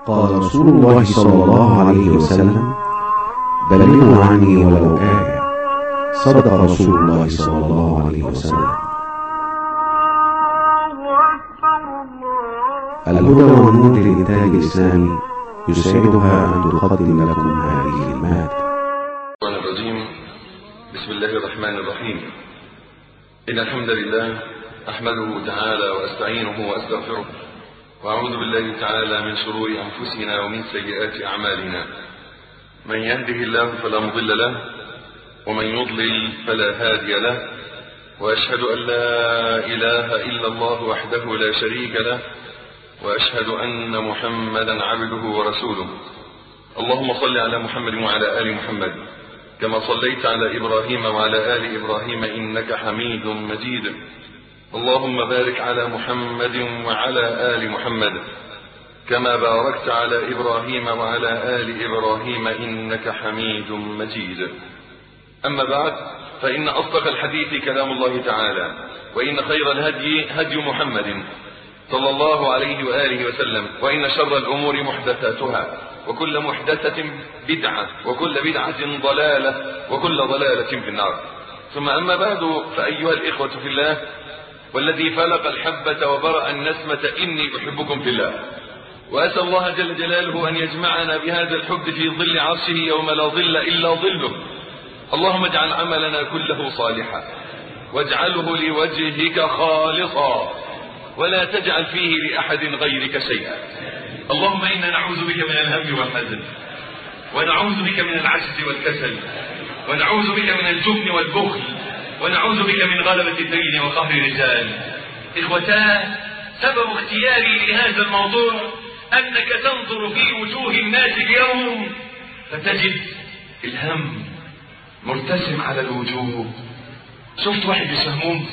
قال رسول الله صلى الله عليه وسلم بلغوا عني ولو آية صدق رسول الله صلى الله عليه وسلم الهدى والنور للإنتاج الإسلامي يسعدها أن تقدم لكم هذه المادة الرجيم بسم الله الرحمن الرحيم إن الحمد لله أحمده تعالى وأستعينه وأستغفره وأعوذ بالله تعالى من شرور أنفسنا ومن سيئات أعمالنا من يهده الله فلا مضل له ومن يضلل فلا هادي له وأشهد أن لا إله إلا الله وحده لا شريك له وأشهد أن محمدا عبده ورسوله اللهم صل على محمد وعلى آل محمد كما صليت على إبراهيم وعلى آل إبراهيم إنك حميد مجيد اللهم بارك على محمد وعلى آل محمد كما باركت على إبراهيم وعلى آل إبراهيم إنك حميد مجيد أما بعد فإن أصدق الحديث كلام الله تعالى وإن خير الهدي هدي محمد صلى الله عليه وآله وسلم وإن شر الأمور محدثاتها وكل محدثة بدعة وكل بدعة ضلالة وكل ضلالة في النار ثم أما بعد فأيها الإخوة في الله والذي فلق الحبة وبرأ النسمة إني أحبكم في الله وأسأل الله جل جلاله أن يجمعنا بهذا الحب في ظل عرشه يوم لا ظل إلا ظله اللهم اجعل عملنا كله صالحا واجعله لوجهك خالصا ولا تجعل فيه لأحد غيرك شيئا اللهم إنا نعوذ بك من الهم والحزن ونعوذ بك من العجز والكسل ونعوذ بك من الجبن والبخل ونعوذ بك من غلبة الدين وقهر الرجال إخوتاه سبب اختياري لهذا الموضوع أنك تنظر في وجوه الناس اليوم فتجد الهم مرتسم على الوجوه شفت واحد بسهموم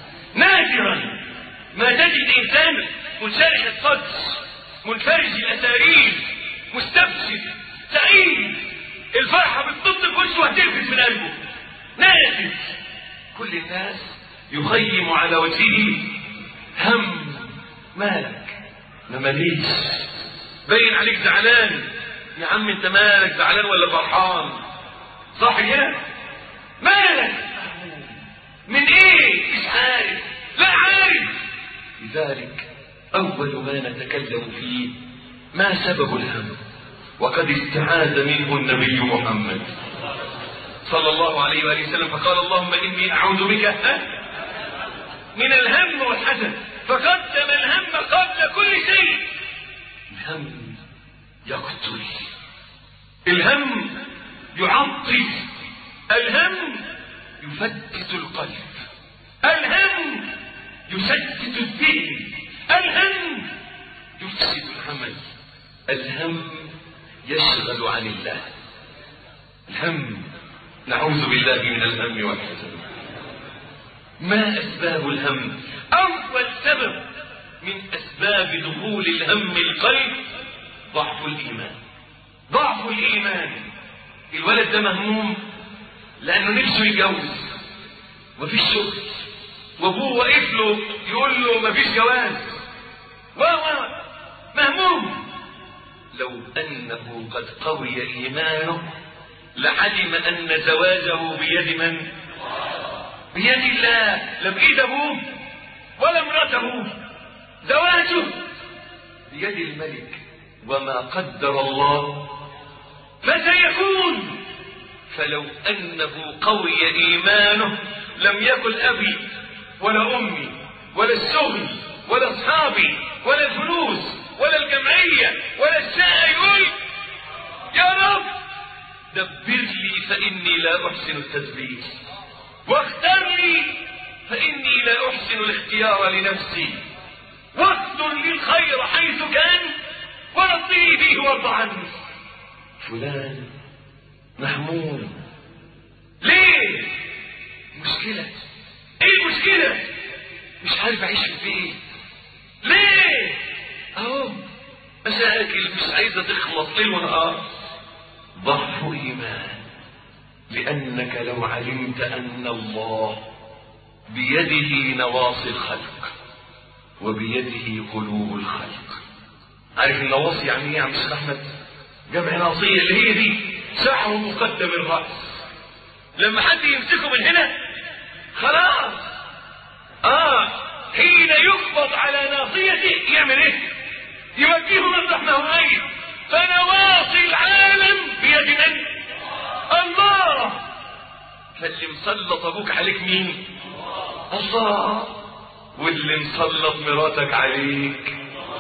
نادرا ما تجد إنسان منشرح الصدر منفرج الأسارير مستبشر سعيد الفرحة بتطل في وشه وهتلفت من قلبه نادر كل الناس يخيم على وجهه هم مالك ما ماليش باين عليك زعلان يا عم انت مالك زعلان ولا فرحان صح كده مالك من ايه مش عارف لا عارف لذلك اول ما نتكلم فيه ما سبب الهم وقد استعاذ منه النبي محمد صلى الله عليه وآله وسلم فقال اللهم إني أعوذ بك من الهم والحزن فقدم الهم قبل كل شيء الهم يقتل الهم يعطل الهم يفتت القلب الهم يشتت الذهن الهم يفسد العمل الهم يشغل عن الله الهم نعوذ بالله من الهم والحزن ما أسباب الهم أول سبب من أسباب دخول الهم القلب ضعف الإيمان ضعف الإيمان الولد ده مهموم لأنه نفسه يتجوز مفيش شغل وأبوه واقف له يقول له مفيش جواز وهو مهموم لو أنه قد قوي إيمانه لعلم أن زواجه بيد من؟ بيد الله لا بإيد أبوه ولا امرأته زواجه بيد الملك وما قدر الله فسيكون فلو أنه قوي إيمانه لم يكن أبي ولا أمي ولا الشغل ولا أصحابي ولا الفلوس ولا الجمعية ولا الشقة يقول يا رب دبر لي فإني لا أحسن التدبير واختر لي فإني لا أحسن الاختيار لنفسي واقدر لي الخير حيث كان ورضي به وارض عني فلان مهموم ليه مشكلة ايه المشكلة مش عارف اعيش في ايه ليه اهو مشاكل مش عايزة تخلص ليل ونهار ضعف ايمان لانك لو علمت ان الله بيده نواصي الخلق وبيده قلوب الخلق عارف النواصي يعني ايه يا عم الشيخ احمد جمع ناصيه اللي هي دي سحر مقدم الراس لما حد يمسكه من هنا خلاص اه حين يقبض على ناصيته يعمل ايه يوجهه مطرح ما هو قايل فنواصي العالم بيد من الله فاللي مسلط ابوك عليك مين الله واللي مسلط مراتك عليك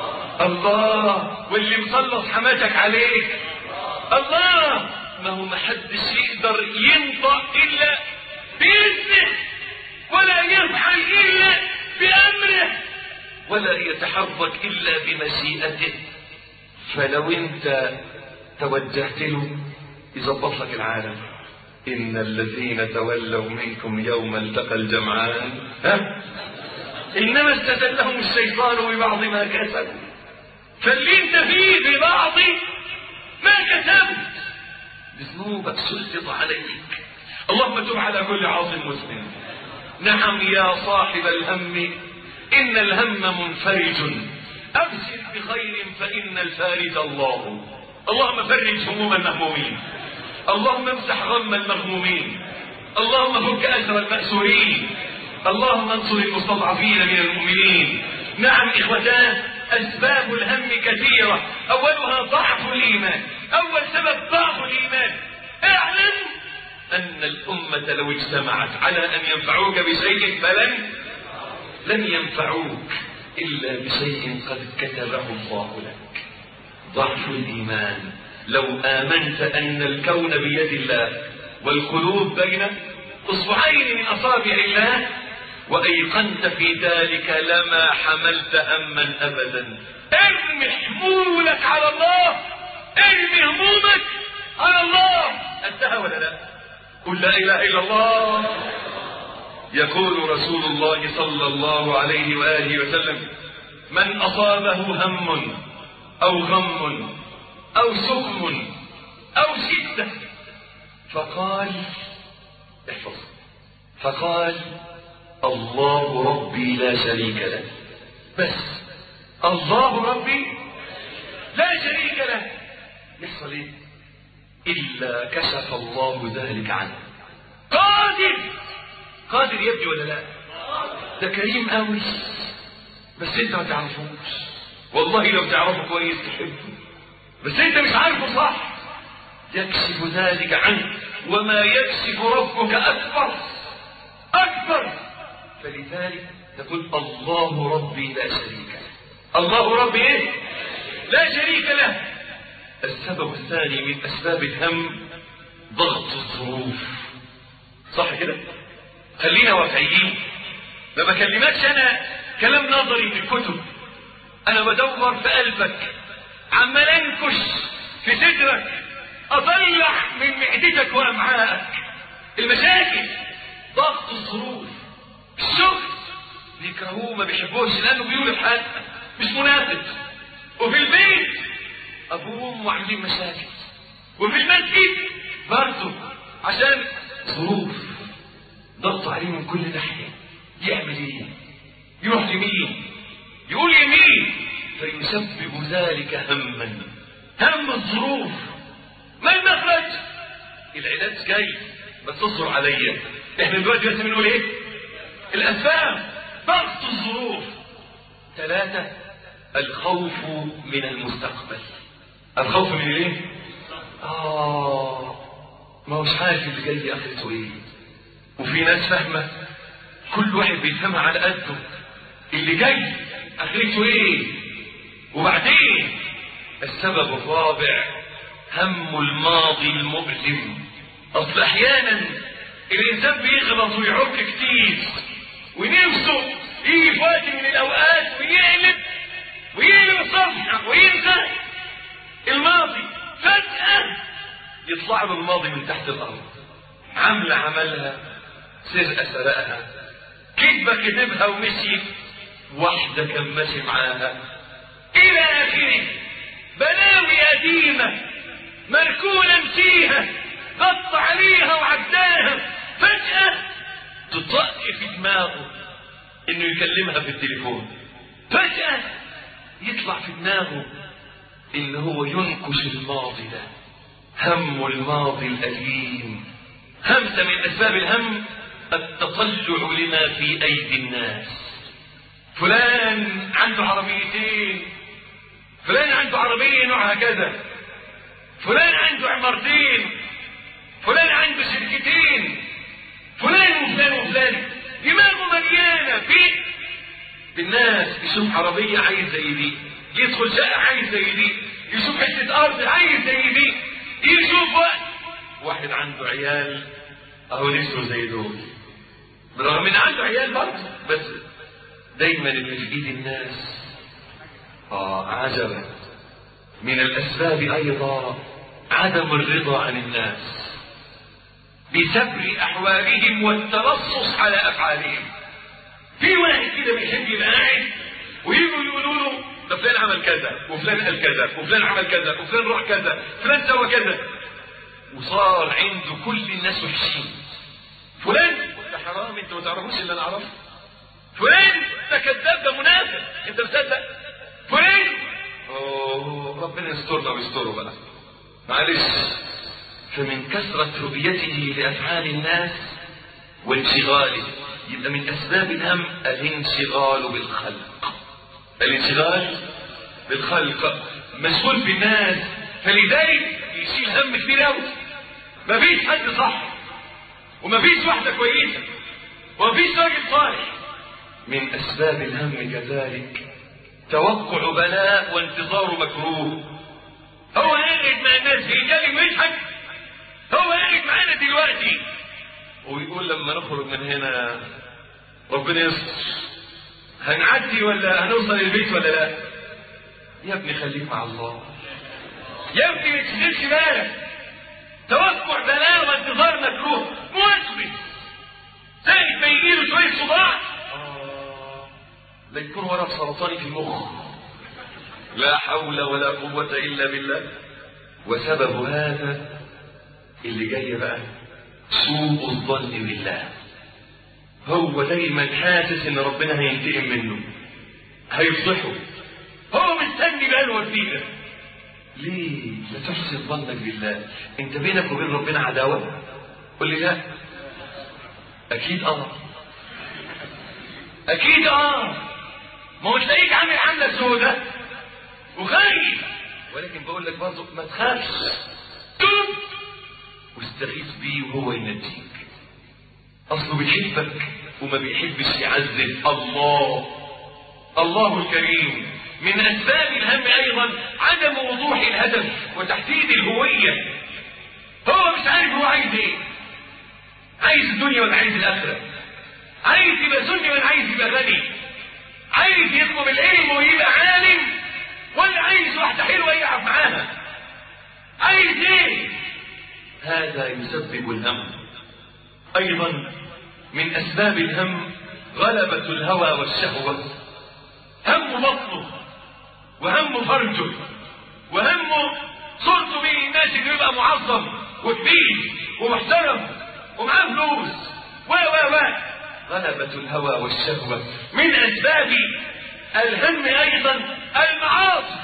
الله واللي مسلط حماتك عليك الله ما هو محدش يقدر ينطق الا باذنه ولا يفعل الا بامره ولا يتحرك الا بمشيئته فلو انت توجهت له يظبط لك العالم ان الذين تولوا منكم يوم التقى الجمعان ها انما استزلهم الشيطان ببعض ما كسبوا فاللي انت فيه ببعض ما كسبت بذنوبك سلط عليك اللهم تب على كل عاص مسلم نعم يا صاحب الهم ان الهم منفرج ابشر بخير فان الفارج الله اللهم فرج هموم المهمومين اللهم امسح غم المغمومين اللهم فك اسر الماسورين اللهم انصر المستضعفين من المؤمنين نعم اخوتان اسباب الهم كثيره اولها ضعف الايمان اول سبب ضعف الايمان اعلم ان الامه لو اجتمعت على ان ينفعوك بشيء فلن لن ينفعوك الا بشيء قد كتبه الله لك ضعف الايمان لو امنت ان الكون بيد الله والقلوب بين اصبعين من اصابع الله وايقنت في ذلك لما حملت هما ابدا ارمي حمولك على الله ارمي همومك على الله انتهى ولا لا قل لا اله الا الله يقول رسول الله صلى الله عليه واله وسلم من اصابه هم او غم او سقم او شده فقال احفظ فقال الله ربي لا شريك له بس الله ربي لا شريك له يحصل ايه الا كشف الله ذلك عنه قادر قادر يبدي ولا لا ده كريم قوي بس انت ما تعرفوش والله لو تعرفه كويس تحبه بس انت مش عارفه صح يكشف ذلك عنك وما يكشف ربك اكبر اكبر فلذلك تقول الله ربي لا شريك له الله ربي ايه لا شريك له السبب الثاني من اسباب الهم ضغط الظروف صح كده خلينا واقعيين ما بكلمكش انا كلام نظري في الكتب انا بدور في قلبك عمال انكش في صدرك اطلع من معدتك وامعائك المشاكل ضغط الظروف الشغل بيكرهوه ما بيحبوش لانه بيقول حد مش مناسب وفي البيت ابوه وامه عاملين مشاكل وفي المسجد برضه عشان ظروف ضغط عليه من كل ناحيه يعمل ايه يروح يمين يقول يمين فيسبب ذلك هما هم الظروف ما المخرج العلاج جاي بس اصبر عليا احنا دلوقتي بس بنقول ايه الاسباب ضغط الظروف ثلاثة الخوف من المستقبل الخوف من ايه اه ما هوش عارف اللي جاي دي اخرته ايه وفي ناس فاهمه كل واحد بيفهمها على قده اللي جاي اخرته ايه وبعدين السبب الرابع هم الماضي المؤلم اصل احيانا الانسان بيغلط ويعك كتير ونفسه يجي في وقت من الاوقات ويقلب ويقلب الصفحه وينسى الماضي فجاه يطلع له الماضي من تحت الارض عمله عملها سرقه سرقها كذبه كذبها ومشي واحده كان ماشي معاها الى اخره بلاوي قديمه مركونه فيها غط عليها وعداها فجاه تطق في دماغه انه يكلمها في التليفون فجاه يطلع في دماغه ان هو ينكش الماضي ده هم الماضي الأليم همسة من أسباب الهم التطلع لما في أيدي الناس فلان عنده عربيتين فلان عنده عربية نوعها كذا فلان عنده عمارتين فلان عنده شركتين فلان وفلان وفلان دماغه مليانة في بالناس يشوف عربية عايز زي دي يدخل شقة عايز زي دي يشوف حتة أرض عايز زي دي يشوف وقت واحد عنده عيال أهو نفسه زي دول برغم إن عنده عيال برضه بس دايما اللي في إيد الناس آه عجبا من الأسباب أيضا عدم الرضا عن الناس بسبر أحوالهم والترصص على أفعالهم في واحد كده بيحب يبقى قاعد ويجوا يقولوا له ده فلان عمل كذا وفلان قال كذا وفلان عمل كذا وفلان راح كذا فلان سوى كذا وصار عنده كل الناس وحشين فلان ده حرام انت ما تعرفوش الا انا اعرفه فلان ده كذاب ده منافق انت مصدق فلان اوه ربنا يسترنا ويستره بقى معلش فمن كثرة رؤيته لأفعال الناس وانشغاله يبقى من أسباب الهم الانشغال بالخلق الانشغال بالخلق مشغول بالناس فلذلك يشيل هم كبير قوي مفيش حد صح ومفيش واحدة كويسة ومفيش راجل صالح من أسباب الهم كذلك توقع بلاء وانتظار مكروه هو قاعد مع الناس بيجالي ويضحك هو قاعد معانا دلوقتي ويقول لما نخرج من هنا ربنا يستر هنعدي ولا هنوصل البيت ولا لا يا ابني خليك مع الله يا ابني ما تشغلش بالك توقع بلاء وانتظار مكروه موسوس ثاني ما يجيله شويه صداع لا يكون ورا سرطاني في المخ لا حول ولا قوة إلا بالله وسبب هذا اللي جاي بقى سوء الظن بالله هو دايما حاسس ان ربنا هينتقم منه هيفضحه هو مستني بقى الوسيله ليه لا تحسن ظنك بالله انت بينك وبين ربنا عداوه قل لي لا اكيد اه اكيد اه ما هو تلاقيك عامل عامله سودة وخايف ولكن بقول لك برضه ما تخافش تب واستغيث بيه وهو ينجيك اصله بيحبك وما بيحبش يعذب الله الله الكريم من اسباب الهم ايضا عدم وضوح الهدف وتحديد الهويه هو مش عارف هو عايز ايه عايز الدنيا ولا عايز الاخره عايز يبقى سني ولا عايز يبقى غني عايز يطلب العلم ويبقى عالم ولا عايز واحده حلوه يلعب معاها عايز ايه هذا يسبب الهم ايضا من اسباب الهم غلبة الهوى والشهوة هم بطنه وهم فرجه وهم صورته بين الناس انه يبقى معظم وكبير ومحترم ومعاه فلوس و و و غلبة الهوى والشهوة من اسباب الهم ايضا المعاصي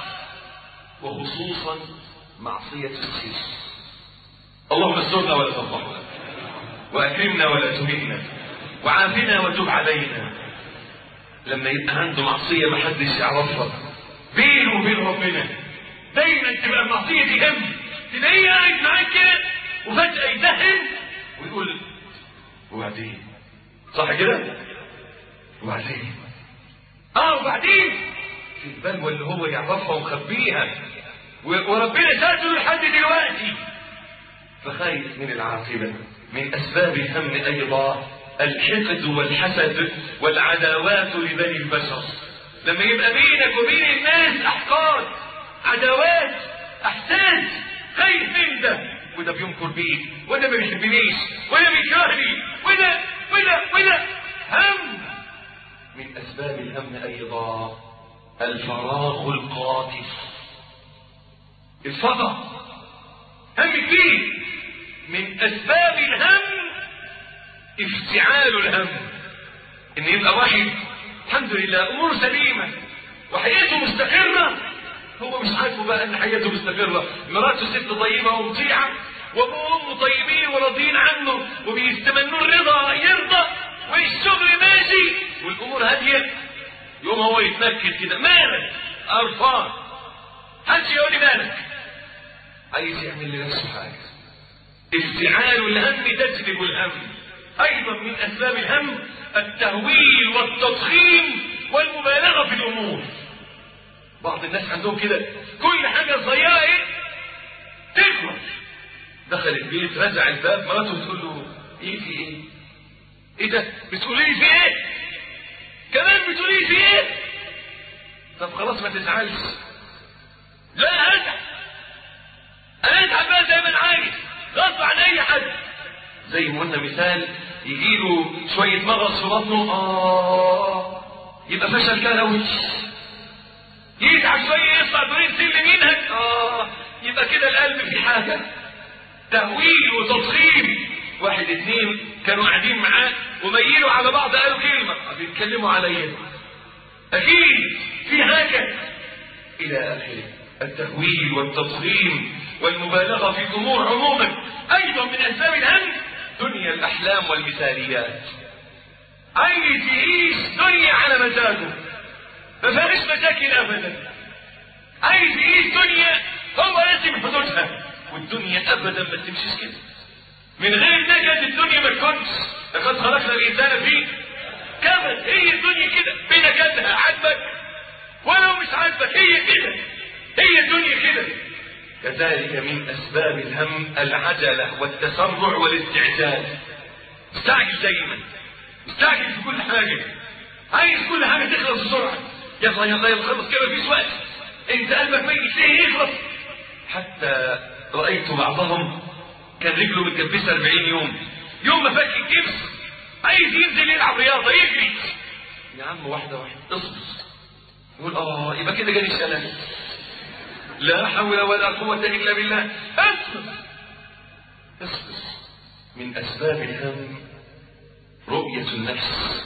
وخصوصا معصية الخير اللهم استرنا ولا تفضحنا واكرمنا ولا تهنا وعافنا وتب علينا لما يبقى عنده معصيه ما حدش يعرفها بينه وبين ربنا دايما تبقى المعصيه دي هم تلاقيه قاعد معاك كده وفجاه يدهن ويقول وبعدين صح كده وبعدين اه وبعدين في البلوى اللي هو يعرفها ومخبيها وربنا ساتره لحد دلوقتي فخايف من العاقبه من أسباب الهم أيضا الحقد والحسد والعداوات لبني البشر لما يبقى بينك وبين الناس أحقاد عداوات أحساد خايف من ده وده بينكر بيه وده ما بيحبنيش وده بيكرهني وده وده وده هم من أسباب الهم أيضا الفراغ القاتل الفضل هم كبير من اسباب الهم افتعال الهم ان يبقى واحد الحمد لله اموره سليمه وحياته مستقره هو مش عارفه بقى ان حياته مستقره مراته ست طيبه ومطيعه وابوه وامه طيبين وراضيين عنه وبيستمنوا الرضا يرضى والشغل ماشي والامور هاديه يقوم هو يتنكد كده مالك قرفان محدش يقول لي مالك عايز يعمل لنفسه حاجه افتعال الهم تجلب الهم ايضا من اسباب الهم التهويل والتضخيم والمبالغه في الامور بعض الناس عندهم كده كل حاجه صغيره ايه تكبر دخل البيت رزع الباب مراته بتقول له ايه في ايه ايه ده بتقولي لي في ايه كمان بتقولي لي في ايه طب خلاص ما تزعلش لا ازعل انا ازعل بقى زي ما انا عايز غصب عن اي حد زي ما قلنا مثال يجي له شويه مغص في بطنه اه يبقى فشل كلوي يزعل شويه يطلع دورين سلم ينهج اه يبقى كده القلب في حاجه تهويل وتضخيم واحد اتنين كانوا قاعدين معاه وميلوا على بعض قالوا كلمه بيتكلموا عليا اكيد في حاجه الى اخره التهويل والتضخيم والمبالغه في الامور عموما ايضا من اسباب الهم دنيا الاحلام والمثاليات عايز يعيش دنيا على مزاجه ما فيهاش مشاكل ابدا عايز يعيش دنيا هو لازم حدودها والدنيا ابدا ما تمشيش كده من غير نجد الدنيا ما تكونش لقد خلقنا الانسان في كبد هي الدنيا كده بنجدها عاجبك ولو مش عاجبك هي كده هي الدنيا كده كذلك من اسباب الهم العجله والتسرع والاستعجال مستعجل دايما مستعجل في كل حاجه عايز كل حاجه تخلص بسرعه يلا يلا يلا خلص كده مفيش وقت انت قلبك ميت ليه يخلص حتى رايت بعضهم كان رجله متجبسه 40 يوم يوم ما فك الجبس عايز ينزل يلعب رياضه يجري يا عم واحده واحده اصبر يقول اه يبقى كده جاني الشلل لا حول ولا قوة إلا بالله اصبر اصبر من أسباب الهم رؤية النفس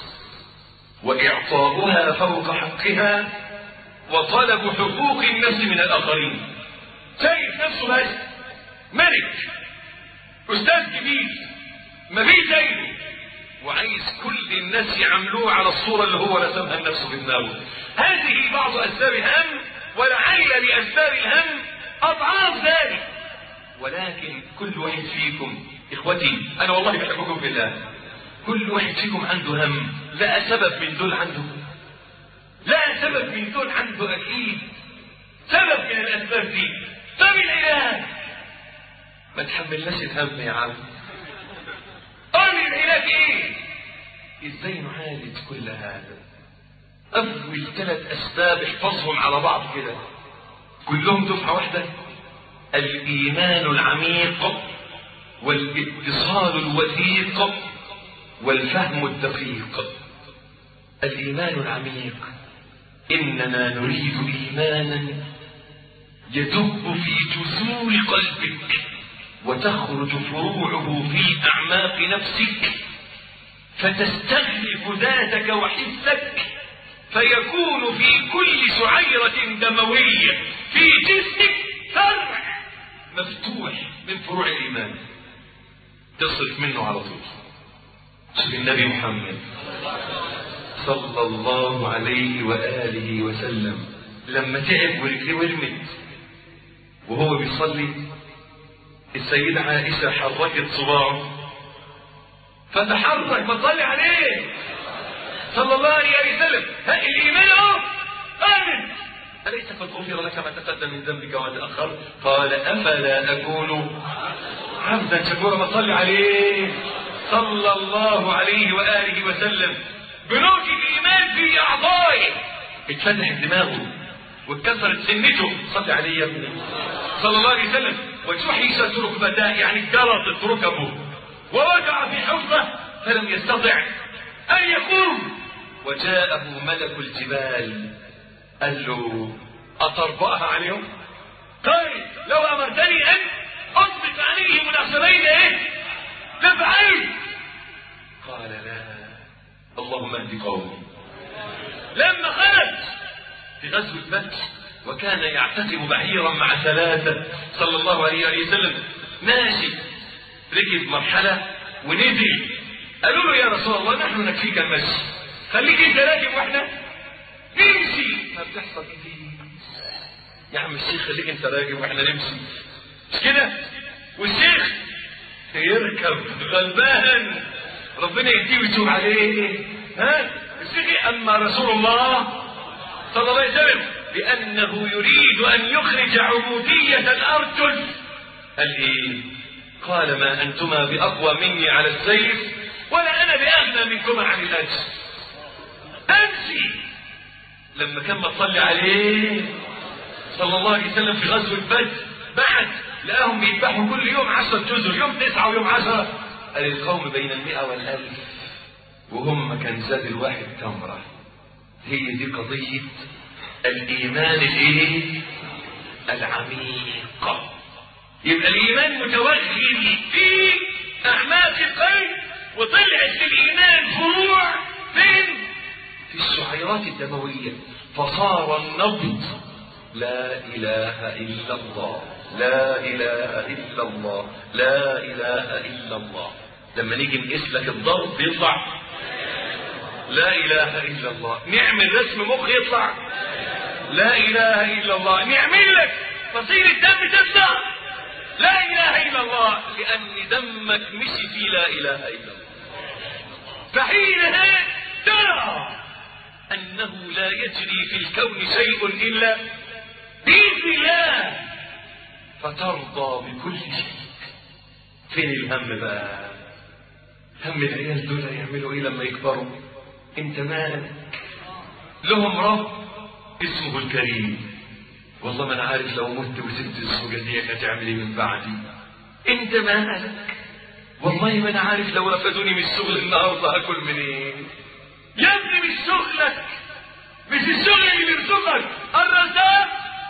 وإعطاؤها فوق حقها وطلب حقوق النفس من الآخرين شايف نفسه بس ملك أستاذ كبير ما فيش زيه وعايز كل الناس يعملوه على الصورة اللي هو رسمها لنفسه في دماغه هذه بعض أسباب الهم ولعل لأسباب الهم أضعاف ذلك ولكن كل واحد فيكم إخوتي أنا والله بحبكم في الله كل واحد فيكم عنده هم لا سبب من دول عنده لا سبب من دول عنده أكيد سبب من الأسباب دي طب العلاج ما تحملناش الهم يا عم قول لي العلاج ايه ازاي نعالج كل هذا اول ثلاث اسباب احفظهم على بعض كده كلهم دفعه واحده الايمان العميق والاتصال الوثيق والفهم الدقيق الايمان العميق اننا نريد ايمانا يدب في جذور قلبك وتخرج فروعه في اعماق نفسك فتستغلف ذاتك وحسك فيكون في كل شعيرة دموية في جسمك فرع مفتوح من فروع الإيمان تصرف منه على طول شوف النبي محمد صلى الله عليه وآله وسلم لما تعب ورجليه ورمت وهو بيصلي السيدة عائشة حركت صباعه فتحرك فصلي عليه صلى الله عليه وسلم الإيمان أهو آمن أليس قد غفر لك ما تقدم من ذنبك وما تأخر قال أفلا أكون عبدا شكورا ما صلي عليه صلى الله عليه وآله وسلم بنوك الإيمان في أعضائه اتفتح دماغه واتكسرت سنته صلي عليه يا ابني صلى الله عليه وسلم وجحشت ركبتاه يعني جرت ركبه ووقع في حفظه فلم يستطع أن يقوم وجاءه ملك الجبال قال له أطربأها عليهم قال لو أمرتني أن أطبق عليهم الأخشبين إيه تفعل قال لا اللهم اهد قومي لما خرج في غزوة بدر وكان يعتقب بعيرا مع ثلاثة صلى الله عليه وآله وسلم ماشي ركب مرحلة ونزل قالوا له يا رسول الله نحن نكفيك المشي خليك انت راكب واحنا نمشي ما بتحصل كتير يا عم الشيخ خليك انت راكب واحنا نمشي مش كده والشيخ يركب غلبان ربنا يهديه ويتوب عليه ها الشيخ اما رسول الله صلى الله عليه وسلم لانه يريد ان يخرج عبوديه الارجل قال ايه قال ما انتما باقوى مني على السيف ولا انا باغنى منكما عن الاجر امشي لما كان بتصلي عليه صلى الله عليه وسلم في غزوه بدر بعد لقاهم بيذبحوا كل يوم عشرة جزر يوم تسعة ويوم عشرة قال القوم بين المئة والألف وهم كان زاد الواحد تمرة هي دي قضية الإيمان الإيه؟ العميق يبقى الإيمان متوغل في أعماق القلب وطلعت للإيمان فروع فين؟ في الشعيرات الدموية فصار النبض لا إله إلا الله لا إله إلا الله لا إله إلا الله لما نيجي نقيس لك الضرب يطلع لا إله إلا الله نعمل رسم مخ يطلع لا إله إلا الله نعمل لك تصير الدم تطلع لا إله إلا الله لأن دمك مشي في لا إله إلا الله فحينها ترى أنه لا يجري في الكون شيء إلا بإذن الله فترضى بكل شيء فين الهم بقى هم العيال دول هيعملوا ايه لما يكبروا انت مالك لهم رب اسمه الكريم والله ما انا عارف لو مت وسبت الزوجه دي هتعمل ايه من بعدي انت مالك والله ما انا عارف لو رفدوني من الشغل النهارده هاكل منين يا ابني مش شغلك مش الشغل اللي بيرزقك الرزاق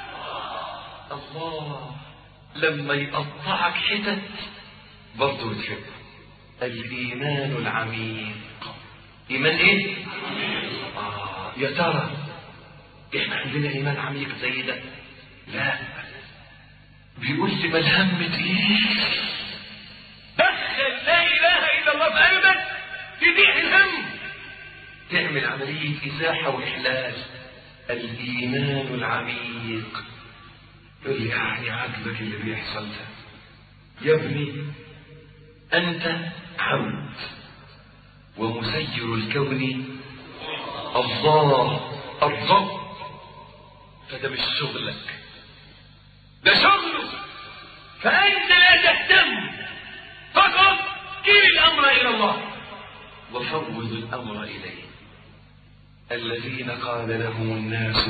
الله لما يقطعك حتت برضه بتحبه الإيمان العميق إيمان إيه؟ آه يا ترى إحنا عندنا إيمان عميق زي ده؟ لا بيقول لي ما الهم تقيل دخل لا إله إلا الله في قلبك تضيع الهم تعمل عملية إزاحة وإحلال الإيمان العميق يقول لي يعني عجبك اللي بيحصل ده يا ابني أنت عبد ومسير الكون الله الرب فده مش شغلك ده شغله فأنت لا تهتم فقط كل الأمر إلى الله وفوض الأمر إليه الذين قال لهم الناس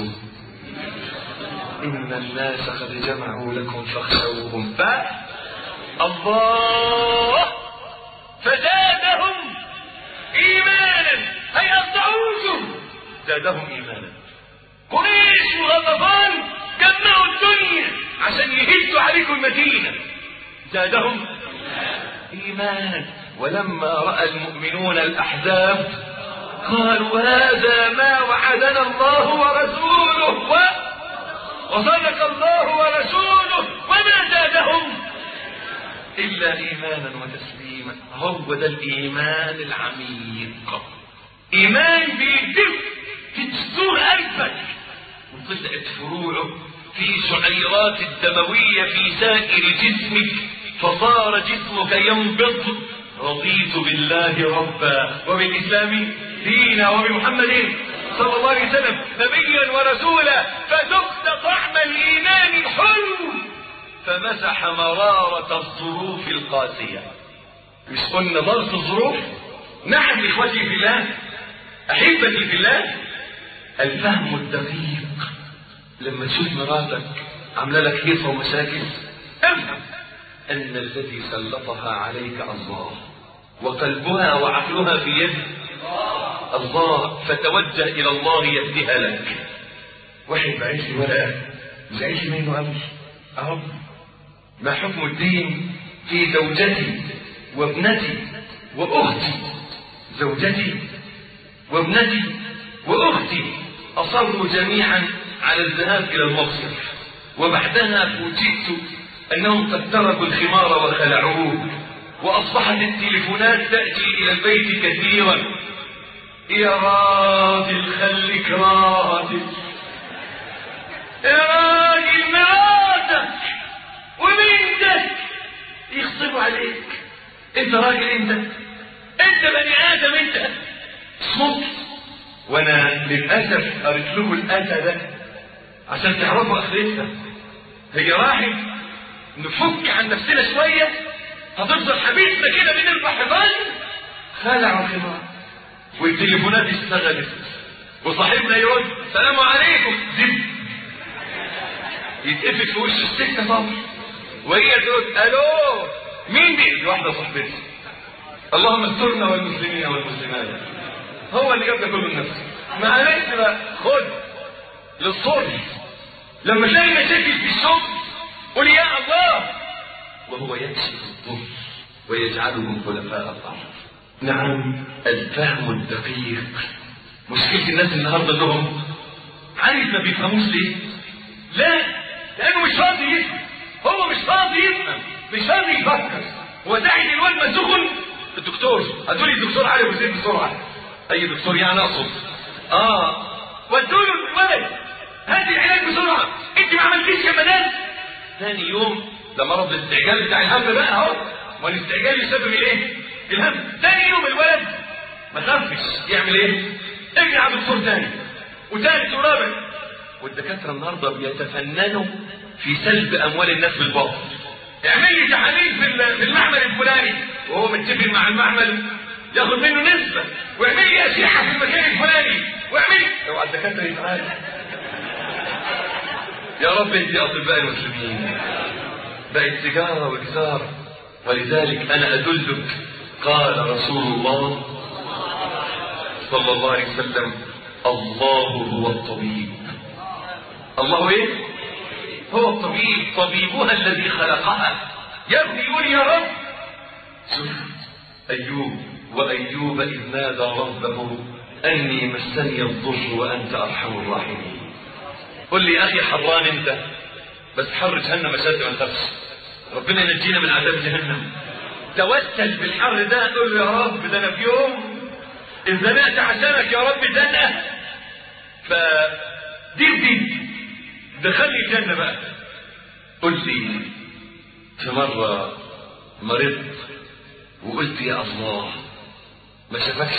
إن الناس قد جمعوا لكم فاخشوهم ف الله فزادهم إيمانا أي أطعوكم زادهم إيمانا قريش وغطفان جمعوا الدنيا عشان يهزوا عليكم المدينة زادهم إيمانا ولما رأى المؤمنون الأحزاب قالوا هذا ما وعدنا الله ورسوله و... وصدق الله ورسوله وما زادهم إلا إيمانا وتسليما هو ده الإيمان العميق إيمان بيدف في دستور قلبك وطلعت فروعه في شعيرات الدموية في سائر جسمك فصار جسمك ينبض رضيت بالله ربا وبالإسلام دينا وبمحمد صلى الله عليه وسلم نبيا ورسولا فذقت طعم الإيمان الحلو فمسح مرارة الظروف القاسية مش قلنا ضغط الظروف نعم إخوتي في الله أحبتي في الله الفهم الدقيق لما تشوف مراتك عامله لك هيصه ومشاكل افهم ان الذي سلطها عليك الله وقلبها وعقلها في يد الله فتوجه الى الله يهديها لك واحد بعيش لي ورقه زعلت منه قوي اهو ما حكم الدين في زوجتي وابنتي واختي زوجتي وابنتي واختي اصروا جميعا على الذهاب إلى المصيف وبعدها فوجئت أنهم قد تركوا الخمار وخلعوه وأصبحت التليفونات تأتي إلى البيت كثيرا يا راجل خليك راجل يا راجل مراتك وبنتك يغصبوا عليك انت راجل انت انت بني ادم انت صمت وانا للاسف قريت لكم الاتى ده عشان تعرفوا اخرتها هي راحت نفك عن نفسنا شويه هتفضل حبيبنا كده بنرفع حفاظ خلع الخمار والتليفونات اشتغلت وصاحبنا يرد السلام عليكم زب يتقفل في وش السكه طبعا وهي تقول الو مين دي؟ دي واحده صاحبتي اللهم استرنا والمسلمين والمسلمات هو اللي جاب ده كله لنفسه معلش بقى خد للصلح لما تلاقي مشاكل في الشغل قول يا الله وهو يكشف الضر ويجعلهم خلفاء الارض نعم الفهم الدقيق مشكله الناس النهارده انهم عارف ما بيفهموش ليه لا لانه مش راضي يفهم هو مش راضي يفهم مش راضي يفكر هو داعي الواد ما سخن الدكتور هتقول لي الدكتور علي وزير بسرعه اي دكتور يعني اقصد اه ودوا له الولد هات العلاج بسرعه انت ما عملتيش كمدان ثاني يوم ده مرض الاستعجال بتاع الهم بقى اهو والاستعجال يسبب الايه؟ الهم ثاني يوم الولد ما خافش يعمل ايه؟ اجري على دكتور ثاني وثالث ورابع والدكاتره النهارده بيتفننوا في سلب اموال الناس بالباطل اعمل لي تحاليل في في المعمل الفلاني وهو متفق مع المعمل ياخد منه نسبه واعمل لي اشعه في المكان الفلاني واعمل لي اوعى الدكاتره يتعالج يا رب اهدي اطباء المسلمين بقت تجاره وجزاره ولذلك انا ادلك قال رسول الله صلى الله عليه وسلم الله هو الطبيب الله ايه هو الطبيب طبيبها الذي خلقها يا ابني يقول يا رب شوف ايوب وايوب اذ نادى ربه اني مسني الضر وانت ارحم الراحمين قل لي يا اخي حران انت بس حر جهنم اشد ما تخافش ربنا ينجينا من عذاب جهنم توسل بالحر ده قول له يا رب ده انا في يوم ان زنقت عشانك يا رب زنقه فدير دي دخلني الجنة بقى قلت لي في مرة مرضت وقلت يا الله ما شافكش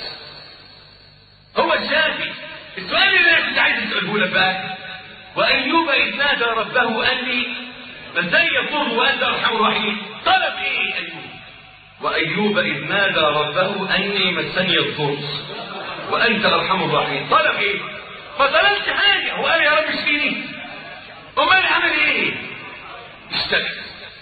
هو الشافي السؤال اللي انا كنت عايز اساله لك بقى وايوب اذ نادى ربه اني مسني الضر وانت ارحم الراحمين طلب ايه ايوب وايوب اذ نادى ربه اني مسني الضر وانت ارحم الراحمين طلب ايه ما طلبش حاجه هو قال يا رب اشفيني امال عمل ايه اشتكى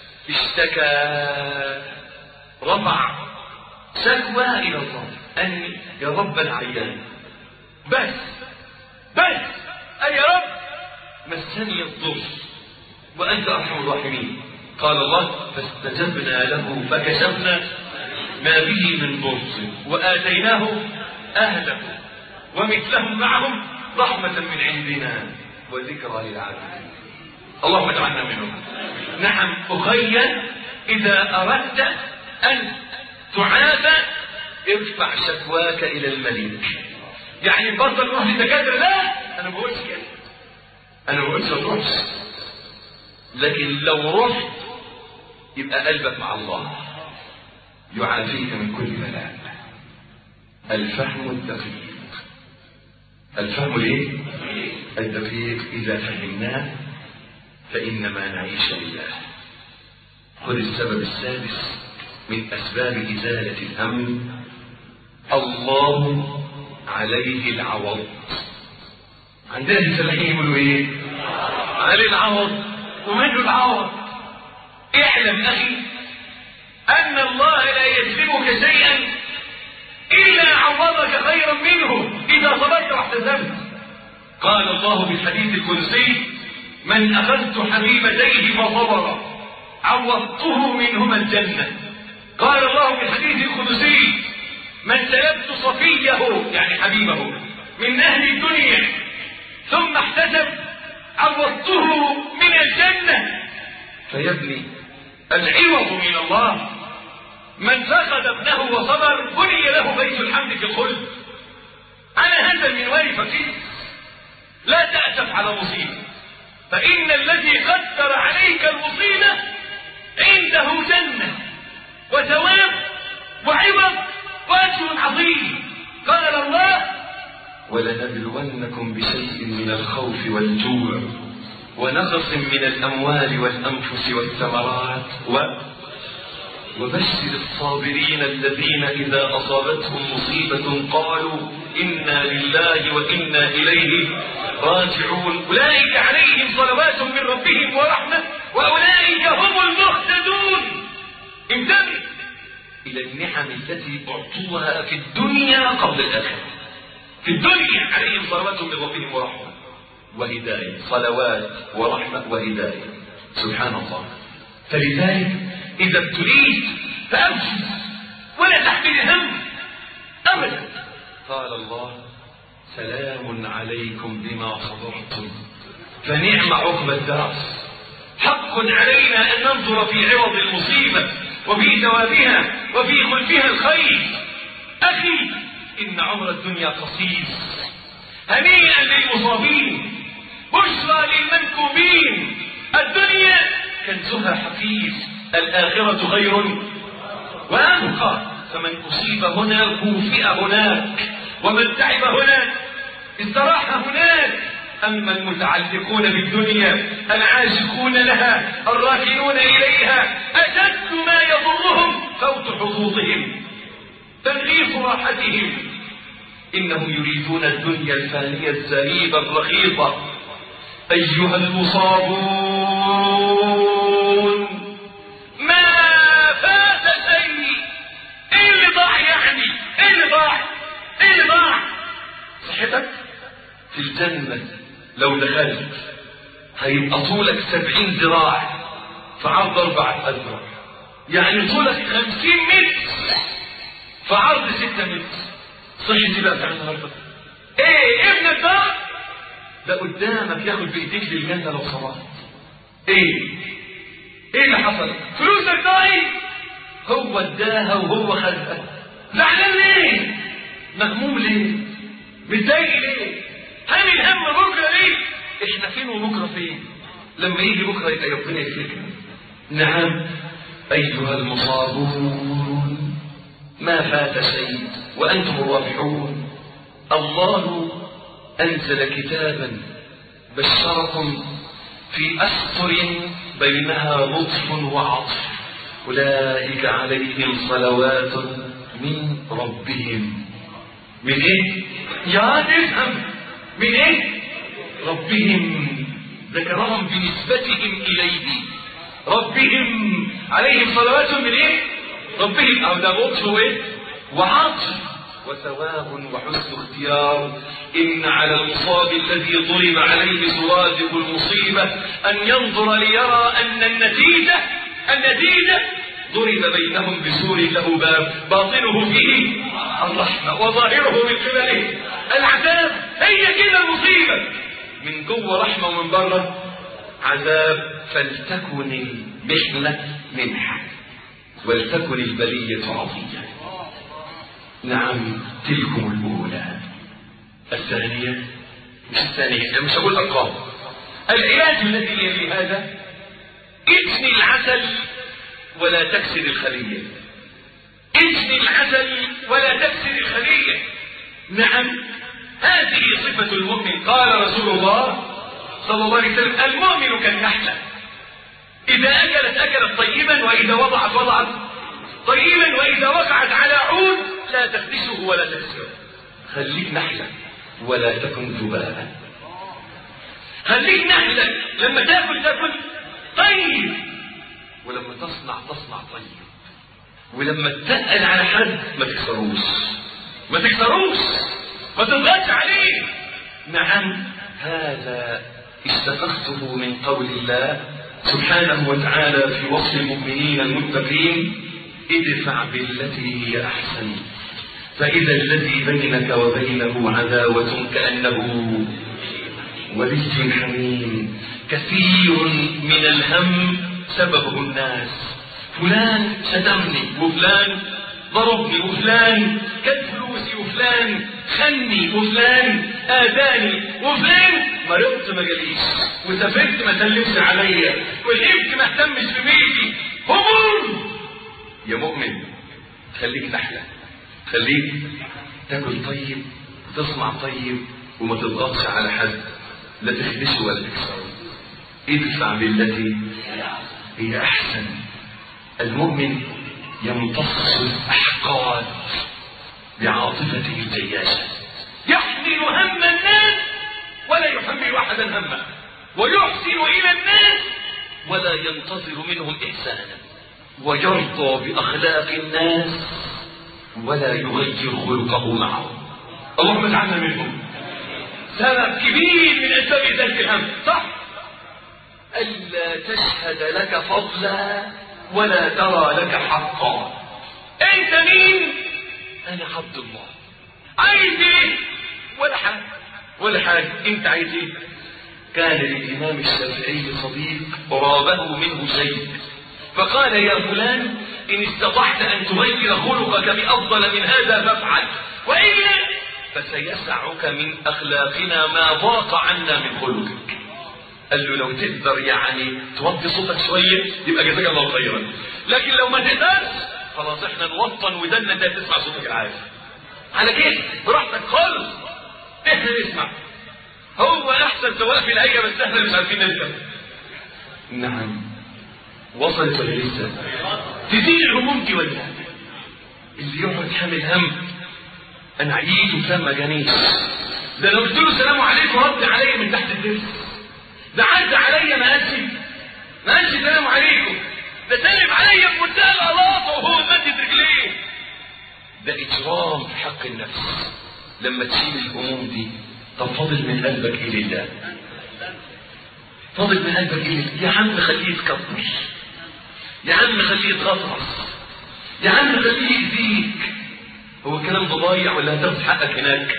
اشتكى رفع شكوى الى الله اني يا رب العيان بس بس اي يا رب مسني الضر وانت ارحم الراحمين قال الله فاستجبنا له فكشفنا ما به من ضر واتيناه اهله ومثلهم معهم رحمه من عندنا وذكرى للعالمين اللهم اجعلنا منهم نعم اخي اذا اردت ان تعافى ارفع شكواك الى الملك يعني بطل روح للدكاتره لا انا ما بقولش كده انا ما بقولش ما تروحش لكن لو رحت يبقى قلبك مع الله يعافيك من كل بلاء الفهم الدقيق الفهم الايه الدقيق اذا فهمناه فانما نعيش لله خذ السبب السادس من اسباب ازاله الهم الله عليه العوض عندنا في الفلاحين يقولوا ايه عليه العوض ومنه العوض اعلم اخي ان الله لا يسلبك شيئا الا عوضك خيرا منه اذا صبرت واحتسبت قال الله في الحديث القدسي من اخذت حبيبتيه فصبر عوضته منهما الجنه قال الله في الحديث القدسي من سلبت صفيه يعني حبيبه من اهل الدنيا ثم احتسب عوضته من الجنة فيا ابني العوض من الله من فقد ابنه وصبر بني له بيت الحمد في الخلد على هذا المنوال فقير لا تأسف على مصيبة فإن الذي قدر عليك المصيبة عنده جنة وثواب وعوض وأجر عظيم قال الله ولنبلونكم بشيء من الخوف والجوع ونقص من الأموال والأنفس والثمرات و وبشر الصابرين الذين إذا أصابتهم مصيبة قالوا إنا لله وإنا إليه راجعون أولئك عليهم صلوات من ربهم ورحمة وأولئك هم المهتدون انتبه إلى النعم التي أعطوها في الدنيا قبل الآخرة في الدنيا عليهم صلوات من ربهم ورحمة وهداية صلوات ورحمة وهداية سبحان الله فلذلك إذا ابتليت فأبشر ولا تحمل هم أبدا قال الله سلام عليكم بما صبرتم فنعم عقبى الدار حق علينا أن ننظر في عوض المصيبة وفي ثوابها وفي خلفها الخير أخي إن عمر الدنيا قصير هنيئا للمصابين بشرى للمنكوبين الدنيا كنزها حفيظ الآخرة خير وأبقى فمن أصيب هنا كوفئ هناك ومن تعب هناك استراح هناك أما المتعلقون بالدنيا العاشقون لها الراكنون إليها أشد ما يضرهم فوت حظوظهم تنغيص راحتهم إنهم يريدون الدنيا الفانية الزريبة الرخيصة أيها المصابون ما فات شيء ايه اللي ضاع يعني ايه اللي ضاع ايه اللي ضاع صحتك في الجنة لو دخلت هيبقى طولك سبعين ذراع في عرض أربعة أذرع يعني طولك خمسين متر في عرض ستة متر صحتي بقى بتاع النهارده ايه ابنك ده ده قدامك ياخد بايديك للجنة لو صبرت ايه ايه اللي حصل فلوسك ضايع هو اداها وهو خدها زعلان ليه مهموم ليه متضايق ليه حامل هم بكره ليه احنا فين وبكره فين لما يجي بكره يبقى ربنا يفتكر نعم ايها المصابون ما فات شيء وانتم الرابحون الله انزل كتابا بشركم في اسطر بينها لطف وعطف اولئك عليهم صلوات من ربهم من ايه يا تفهم من ايه ربهم ذكرهم بنسبتهم إليه ربهم عليهم صلوات من إيه؟ ربهم أو ده لطف إيه؟ وعطف وثواب وحسن اختيار إن على المصاب الذي ضرب عليه سوادق المصيبة أن ينظر ليرى أن النتيجة النتيجة ضرب بينهم بسور له باب باطنه فيه الرحمة وظاهره من قبله العذاب هي كده المصيبة من جوه رحمة ومن بره عذاب فلتكن المحنة منحة ولتكن البلية عطية نعم تلكم الأولى الثانية مش الثانية أنا مش هقول أرقام العلاج الذي يلي هذا اجني العسل ولا تكسر الخلية اجني العسل ولا تكسر الخلية نعم هذه صفة المؤمن قال رسول الله صلى الله عليه وسلم المؤمن كالنحلة إذا أكلت أكلت طيبا وإذا وضعت وضعت طيبا وإذا وقعت على عود لا تخدشه ولا تكسره خليك نحلة ولا تكن ذبابا خليك نحلة لما تاكل تاكل طيب ولما تصنع تصنع طيب ولما تتقل على حد ما تكسروش ما تكسروش ما تضغطش عليه نعم هذا استفقته من قول الله سبحانه وتعالى في وصف المؤمنين المتقين ادفع بالتي هي احسن فاذا الذي بينك وبينه عداوه كانه ولي حميم كثير من الهم سببه الناس فلان شتمني وفلان ضربني وفلان كل فلوسي وفلان خني وفلان آذاني وفلان مرضت ما جاليش وسافرت ما سلمش عليا والابن ما اهتمش ببيتي هموم يا مؤمن خليك نحلة خليك تاكل طيب وتصنع طيب وما تضغطش على حد لا تخدشه ولا تكسره ادفع بالتي هي احسن المؤمن يمتص الاحقاد بعاطفته الجياشة يحمل هم الناس ولا يحمل احدا همه ويحسن الى الناس ولا ينتظر منهم احسانا ويرضى باخلاق الناس ولا يغير خلقه معهم اللهم اجعلنا منهم سبب كبير من اسباب ذلك الهم صح الا تشهد لك فضلا ولا ترى لك حقا انت مين انا عبد الله عايز ايه ولا حاجه ولا حاجه انت عايز ايه كان للامام الشافعي صديق رابه منه شيء فقال يا فلان ان استطعت ان تغير خلقك بافضل من هذا فافعل والا فسيسعك من اخلاقنا ما ضاق عنا من خلقك قال له لو تقدر يعني توطي صوتك شويه يبقى جزاك الله خيرا لكن لو ما تقدرش خلاص احنا نوطن ودنا انت تسمع صوتك عادي على كده براحتك خالص احنا نسمع هو احسن سواء في الهيئه بس احنا مش عارفين نركب نعم وصلت ولا لسه تزيد الهموم دي ولا اللي يقعد حامل هم انا عييت وفلان ما جانيش ده لو قلت له السلام عليكم رد عليا من تحت الدرس ده عدى عليا ما قالش ما قالش السلام عليكم ده سلم عليا بمنتهى الألاطة وهو مدد رجليه ده إجرام في حق النفس لما تشيل الهموم دي طب فاضل من قلبك إيه لله فاضل من قلبك إيه لله يا عم خليه يتكبر يا عم خليه يتغطرس يا عم خليه يأذيك هو الكلام ده ضايع ولا هتاخد حقك هناك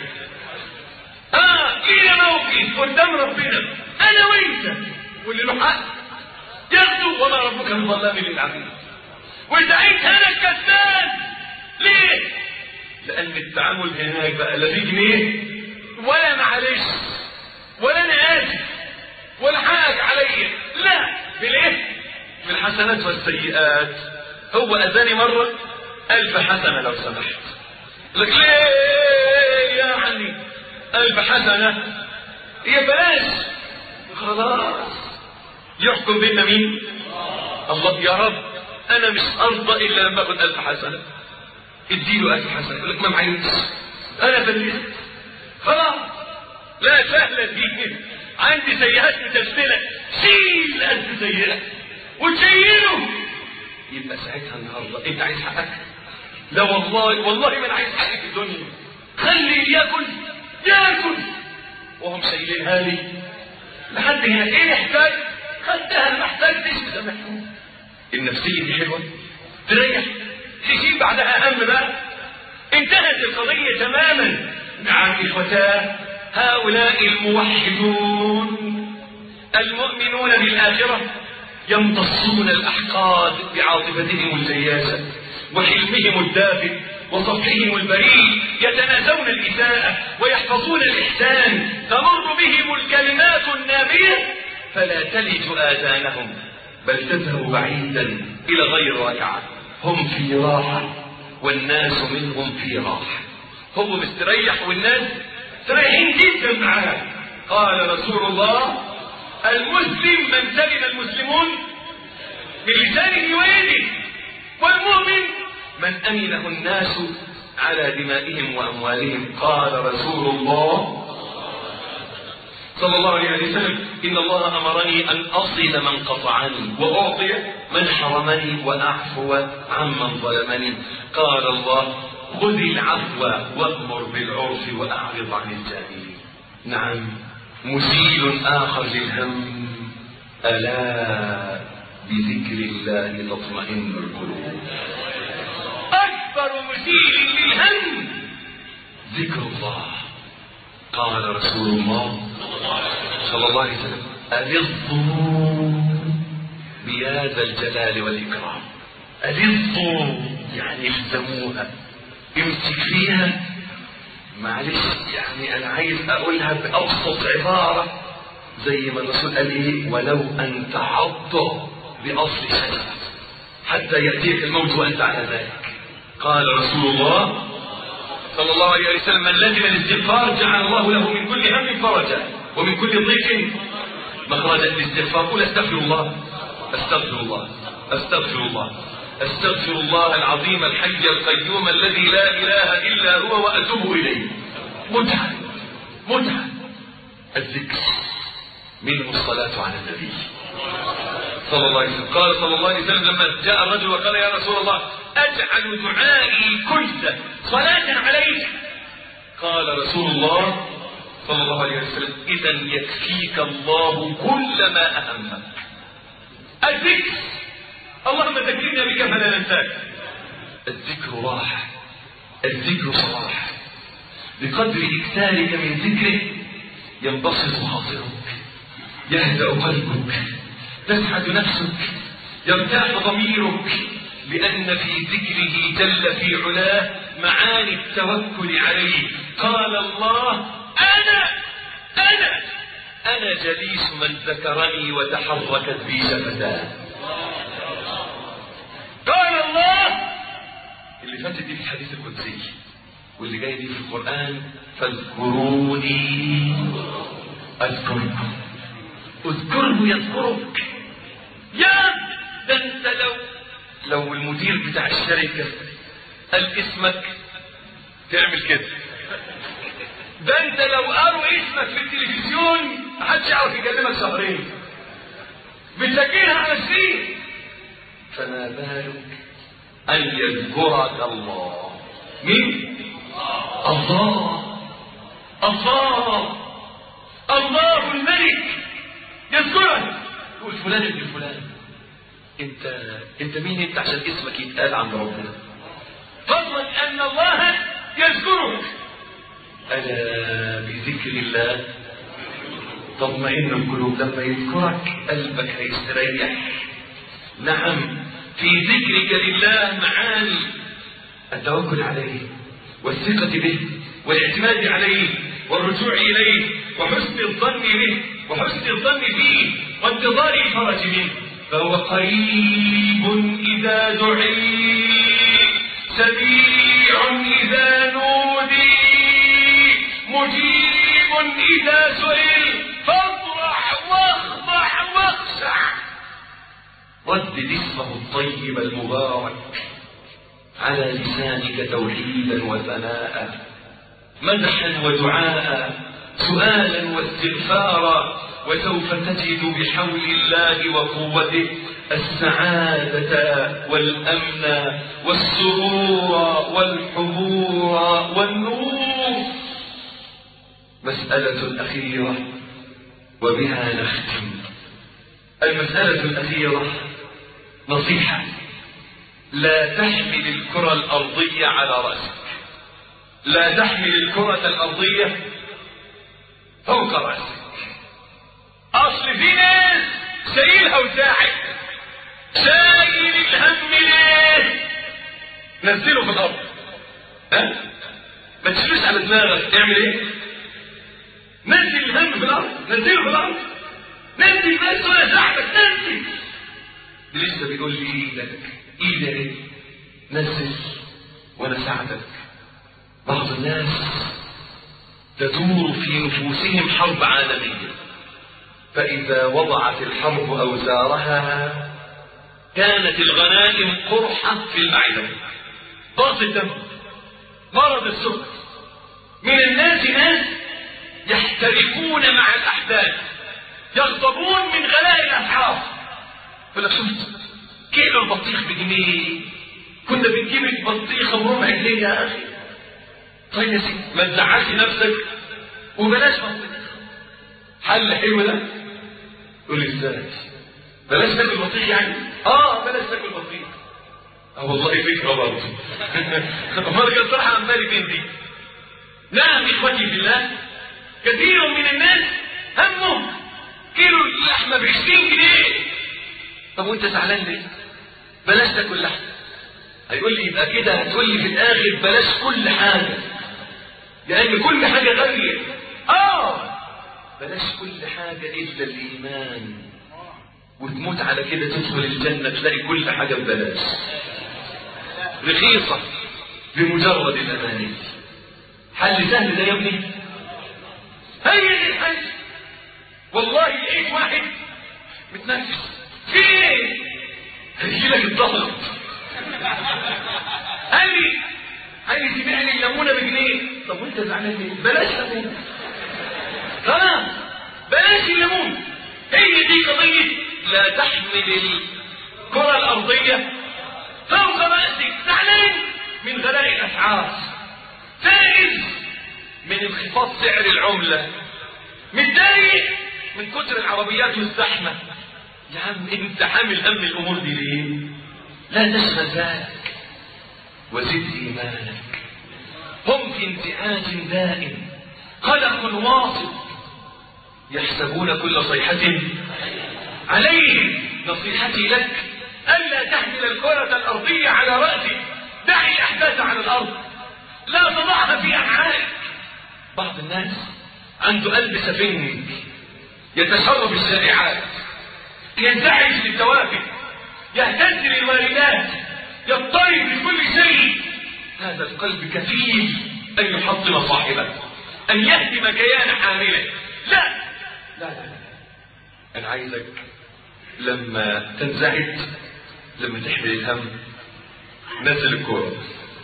اه لينا موقف قدام ربنا انا وانت واللي له حق ياخده وما ربك بظلام للعبيد وساعتها انا الكسبان ليه؟ لان التعامل هناك بقى لا في جنيه ولا معلش ولا انا اسف ولا حقك عليا لا بالايه؟ بالحسنات والسيئات هو اذاني مره الف حسنه لو سمحت لك ليه يعني الف حسنه هي بلاش خلاص يحكم بيننا مين الله يا رب انا مش ارضى الا لما اخد الف حسنه اديله الف حسنه يقول لك ما معيش انا فلست خلاص لا سهله دي عندي سيئات متسلسله شيل الف سيئه وتشيله يبقى ساعتها النهارده انت عايز حقك لا والله والله ما انا عايز حقي في الدنيا خلي ياكل ياكل وهم شايلينها لي لحد هنا ايه نحتاج خدتها ما احتاجتش سامحوني النفسيه دي حلوه تريح تجيب بعدها هم بقى انتهت القضيه تماما نعم اخوتاه هؤلاء الموحدون المؤمنون بالاخره يمتصون الاحقاد بعاطفتهم الجياسه وحلمهم الدافئ وصفحهم البريء يتناسون الإساءة ويحفظون الإحسان تمر بهم الكلمات النابية فلا تلج آذانهم بل تذهب بعيدا إلى غير ركعة هم في راحة والناس منهم في راحة هو مستريح والناس مستريحين جدا معاه قال رسول الله المسلم من سلم المسلمون بلسانه ويده والمؤمن من أمنه الناس على دمائهم وأموالهم قال رسول الله صلى الله عليه وسلم إن الله أمرني أن أصل من قطعني وأعطي من حرمني وأعفو عمن ظلمني قال الله خذ العفو وأمر بالعرف وأعرض عن الجاهلين نعم مسيل آخر للهم ألا بذكر الله تطمئن القلوب أكبر مثير للهم ذكر الله قال رسول الله صلى الله عليه وسلم ألظوا بيا ذا الجلال والإكرام ألظوا يعني الزموها امسك فيها معلش يعني أنا عايز أقولها بأبسط عبارة زي ما الرسول قال إيه ولو أن تعض بأصل شجرة حتى يأتيك الموت وأنت على ذلك قال رسول الله صلى الله عليه وسلم من لزم الاستغفار جعل الله له من كل هم فرجا ومن كل ضيق مخرجا الاستغفار قل استغفر الله استغفر الله استغفر الله استغفر الله العظيم الحي القيوم الذي لا اله الا هو واتوب اليه متعه متعه الذكر منه الصلاه على النبي صلى الله عليه وسلم قال صلى الله عليه وسلم لما جاء الرجل وقال يا رسول الله اجعل دعائي كله صلاه عليك قال رسول الله صلى الله عليه وسلم اذا يكفيك الله كل ما اهمك الذكر اللهم ذكرنا بك فلا ننساك الذكر راحه الذكر صلاح بقدر اكثارك من ذكره ينبسط خاطرك يهدا قلبك تسعد نفسك يرتاح ضميرك لأن في ذكره جل في علاه معاني التوكل عليه قال الله أنا أنا أنا جليس من ذكرني وتحركت بي شفتاه قال الله اللي فاتت دي في الحديث القدسي واللي جاي دي في القرآن فاذكروني أذكركم اذكره يذكرك يا ده انت لو لو المدير بتاع الشركة قال اسمك تعمل كده ده انت لو قالوا اسمك في التلفزيون محدش يعرف يكلمك شهرين بتسجلها على السين فما بالك ان يذكرك الله مين الله الله الله الملك يذكرك يقول فلان ابن فلان انت انت مين انت عشان اسمك يتقال عند ربنا فضلا ان الله يذكرك الا بذكر الله تطمئن القلوب لما يذكرك قلبك هيستريح نعم في ذكرك لله معاني التوكل عليه والثقة به والاعتماد عليه والرجوع إليه وحسن الظن به وحسن الظن فيه وانتظار الفرج منه فهو قريب إذا دعي سميع إذا نودي مجيب إذا سئل فافرح واخضع واخشع ردد اسمه الطيب المبارك على لسانك توحيدا وثناء مدحا ودعاء سؤالا واستغفارا وسوف تجد بحول الله وقوته السعادة والأمن والسرور والحبور والنور مسألة أخيرة وبها نختم المسألة الأخيرة نصيحة لا تحمل الكرة الأرضية على رأسك لا تحمل الكرة الأرضية فوق رأسك أصل في ناس شايلها وساعد شايل الهم ليه نزله في الأرض ها ما تشيلوش على دماغك اعمل ايه نزل الهم في الأرض نزله في الأرض نزل بس ولا ساعدك نزل لسه بيقول لي ايدك ايدك ايه نزل وانا ساعدك بعض الناس تدور في نفوسهم حرب عالمية فإذا وضعت الحرب أوزارها كانت الغنائم قرحة في المعدة ضغط الدم مرض السكر من الناس ناس يحترقون مع الأحداث يغضبون من غلاء الأسعار فلا شفت كيلو البطيخ بجنيه كنا بنجيب البطيخه بربع جنيه يا اخي طيب يا سيدي ما تزعلش نفسك وبلاش بطيخ حل حلو ده تقول ازاي بلاش تاكل بطيخ يعني اه بلاش تاكل بطيخ اه والله فكره برضه امال كان صراحه عن بالي فين دي نعم اخوتي في الله كثير من الناس همه كيلو اللحمة ب 20 جنيه طب وانت زعلان ليه؟ بلاش تاكل لحمة هيقول لي يبقى كده هتقول لي في الآخر بلاش كل حاجة لأن كل حاجة غالية آه بلاش كل حاجة إلا الإيمان وتموت على كده تدخل الجنة تلاقي كل حاجة ببلاش رخيصة بمجرد الأماني حل سهل ده يا ابني هي الحل والله لقيت واحد متنفس في ايه هيجي لك الضغط قال لي قال لي سمع لي الليمونه بجنيه طب وانت زعلان ليه بلاش ليمون خلاص بلاش الليمون هي دي قضيه لا تحمل الكره الارضيه فوق راسك زعلان من غلاء الاسعار فائز من انخفاض سعر العمله متضايق من كتر العربيات والزحمه يا عم انت حامل هم الامور دي ليه لا تشغل ذلك وزد ايمانك هم في انتعاج دائم قلق واصل يحسبون كل صيحة عليهم نصيحتي لك ألا تحمل الكرة الأرضية على رأسك دع الأحداث على الأرض لا تضعها في أمعائك بعض الناس عنده قلب سفنج يتشرب الشائعات ينزعج للتوافه يهتز للوالدات يضطرب بكل شيء هذا القلب كفيل أن يحطم صاحبه أن يهدم كيان حامله لا لا لا لا أنا عايزك لما تنزعج لما تحمل الهم نزل الكورة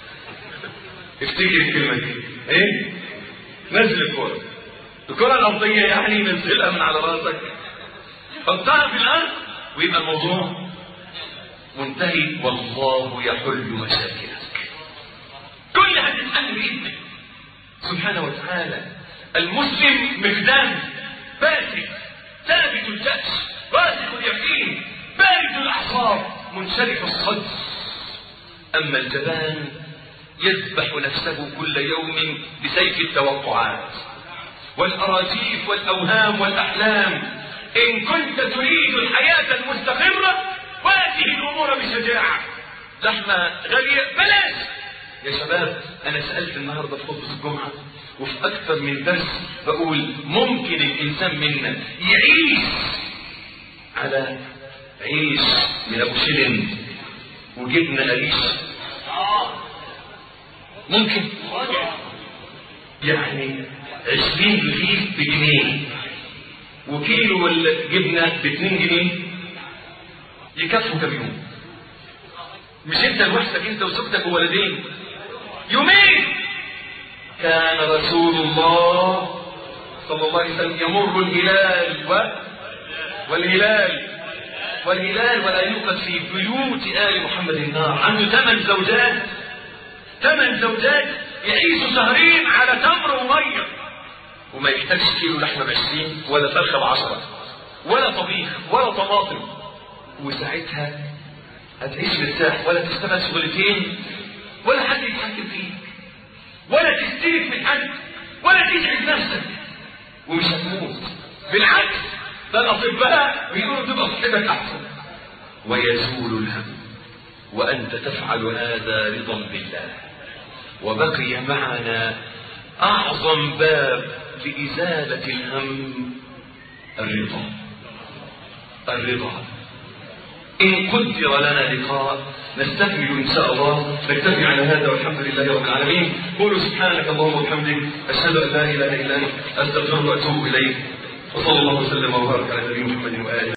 افتكر الكلمة دي ايه نزل الكورة الكرة الأرضية يعني نزلها من على راسك حطها في الأرض ويبقى الموضوع منتهي والله يحل مشاكلك كل هتتحل بإذنه سبحانه وتعالى المسلم مقدام باسل ثابت الكأس راسخ اليقين بارد الأعصاب منشرح الصدر أما الجبان يذبح نفسه كل يوم بسيف التوقعات والأراجيف والأوهام والأحلام إن كنت تريد الحياة المستقرة واجه الأمور بشجاعة لحمة غالية بلاش يا شباب أنا سألت النهاردة في خطبة الجمعة وفي أكثر من درس بقول ممكن الإنسان منا يعيش على عيش من أبو شلن وجبنة قريش ممكن يعني عشرين رغيف بجنيه وكيلو الجبنة باتنين جنيه يكفوا كم يوم مش انت لوحدك انت وزوجتك وولدين يومين كان رسول الله صلى الله عليه وسلم يمر الهلال و... والهلال والهلال ولا يوقد في بيوت آل محمد النار عنده ثمان زوجات ثمان زوجات يعيشوا شهرين على تمر وميه وما يحتاجش كيلو لحمه بعشرين ولا فرخه بعشره ولا طبيخ ولا طماطم وساعتها هتعيش مرتاح ولا تشتغل شغلتين ولا حد يتحكم فيك ولا تستلف من حد ولا تزعج نفسك ومش هتموت بالعكس ده الاطباء بيقولوا تبقى صحتك احسن ويزول الهم وانت تفعل هذا رضا بالله وبقي معنا اعظم باب لازاله الهم الرضا الرضا إن قدر لنا لقاء نستكمل إن شاء الله نكتفي على هذا والحمد لله رب العالمين قولوا سبحانك اللهم وبحمدك أشهد أن لا إله إلا أنت أستغفرك وأتوب إليك وصلى الله وسلم وبارك على نبينا محمد وآله